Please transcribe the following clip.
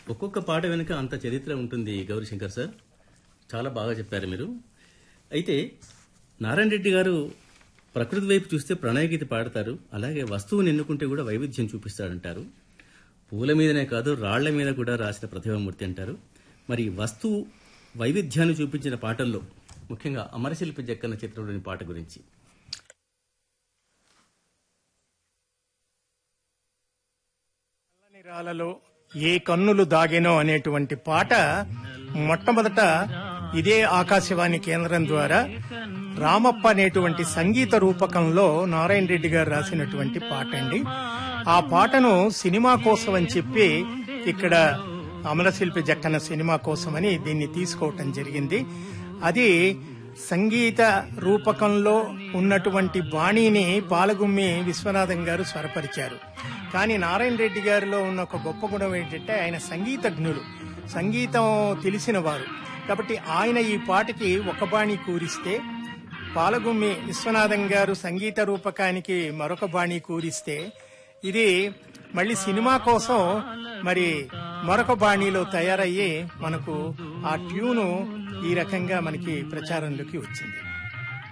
ఒక్కొక్క పాట వెనుక అంత చరిత్ర ఉంటుంది గౌరీశంకర్ సార్ చాలా బాగా చెప్పారు మీరు అయితే నారాయణ రెడ్డి గారు ప్రకృతి వైపు చూస్తే ప్రణయగీతి పాడతారు అలాగే వస్తువుని ఎన్నుకుంటే కూడా వైవిధ్యం చూపిస్తాడంటారు పూల మీదనే కాదు రాళ్ల మీద కూడా రాసిన ప్రతిభామూర్తి అంటారు మరి వస్తువు వైవిధ్యాన్ని చూపించిన పాటల్లో ముఖ్యంగా అమరశిల్పి జక్కన్న చిత్రంలోని పాట గురించి చల్లని రాలలో ఏ కన్నులు దాగెనో అనేటువంటి పాట మొట్టమొదట ఇదే ఆకాశవాణి కేంద్రం ద్వారా రామప్ప అనేటువంటి సంగీత రూపకంలో నారాయణ రెడ్డి గారు రాసినటువంటి పాట అండి ఆ పాటను సినిమా కోసం అని చెప్పి ఇక్కడ అమరశిల్పి జక్కన సినిమా కోసమని దీన్ని తీసుకోవటం జరిగింది అది సంగీత రూపకంలో ఉన్నటువంటి బాణీని పాలగుమ్మి విశ్వనాథం గారు స్వరపరిచారు కానీ నారాయణ రెడ్డి గారిలో ఉన్న ఒక గొప్ప గుణం ఏంటంటే ఆయన సంగీతజ్ఞులు సంగీతం తెలిసిన వారు కాబట్టి ఆయన ఈ పాటకి ఒక బాణి కూరిస్తే పాలగుమ్మి విశ్వనాథం గారు సంగీత రూపకానికి మరొక బాణి కూరిస్తే ఇది మళ్ళీ సినిమా కోసం మరి మరొక బాణీలో తయారయ్యి మనకు ఆ ట్యూను ఈ రకంగా మనకి ప్రచారంలోకి వచ్చింది